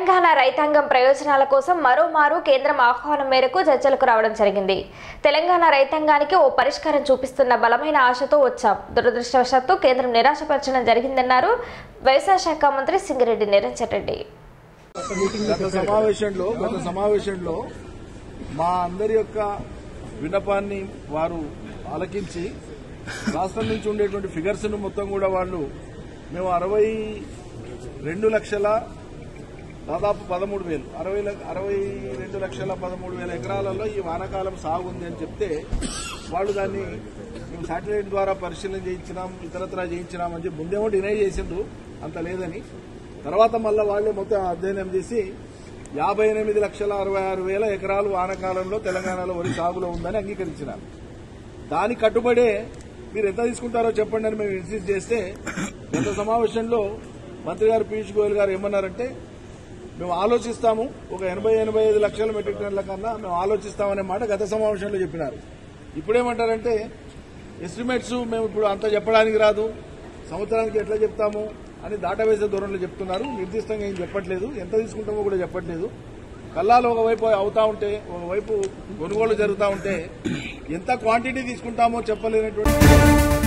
తెలంగాణ రైతాంగం ప్రయోజనాల కోసం మరోమారు కేంద్రం ఆహ్వానం మేరకు చర్చలకు రావడం జరిగింది తెలంగాణ రైతాంగానికి ఓ పరిష్కారం చూపిస్తున్న బలమైన ఆశతో వచ్చాం దురదృష్టవశాత్తు కేంద్రం నిరాశపరచడం జరిగిందన్నారు వ్యవసాయ శాఖ మంత్రి సింగిరెడ్డి నిరంజన్ రెడ్డి గత సమావేశంలో గత సమావేశంలో మా అందరి యొక్క విన్నపాన్ని వారు ఆలకించి రాష్ట్రం నుంచి ఉండేటువంటి ఫిగర్స్ ను మొత్తం కూడా వాళ్ళు మేము అరవై రెండు లక్షల దాదాపు పదమూడు వేలు అరవై ల- అరవై రెండు లక్షల పదమూడు వేల ఎకరాలలో ఈ వానాకాలం సాగు ఉంది అని చెప్తే వాళ్ళు దాన్ని మేము శాటిలైట్ ద్వారా పరిశీలన చేయించినాం ఇతరత్రా చేయించినాం అని చెప్పి ముందేమో డినై చేసిండ్రు అంత లేదని తర్వాత మళ్ళీ వాళ్ళే మొత్తం అధ్యయనం చేసి యాభై ఎనిమిది లక్షల అరవై ఆరు వేల ఎకరాలు వానాకాలంలో తెలంగాణలో వరి సాగులో ఉందని అంగీకరించినారు దాని కట్టుబడే మీరు ఎంత తీసుకుంటారో చెప్పండి అని మేము ఇన్సిస్ట్ చేస్తే గత సమావేశంలో మంత్రి గారు పీయూష్ గోయల్ గారు ఏమన్నారంటే మేము ఆలోచిస్తాము ఒక ఎనభై ఎనభై ఐదు లక్షల మెట్రిక్ టన్నుల కన్నా మేము ఆలోచిస్తామనే మాట గత సమావేశంలో చెప్పినారు ఇప్పుడేమంటారంటే ఎస్టిమేట్స్ మేము ఇప్పుడు అంత చెప్పడానికి రాదు సంవత్సరానికి ఎట్లా చెప్తాము అని దాటవేసే ధోరణిలో చెప్తున్నారు నిర్దిష్టంగా ఏం చెప్పట్లేదు ఎంత తీసుకుంటామో కూడా చెప్పట్లేదు కల్లాలు ఒకవైపు అవుతా ఉంటే ఒకవైపు కొనుగోలు జరుగుతూ ఉంటే ఎంత క్వాంటిటీ తీసుకుంటామో చెప్పలేనటువంటి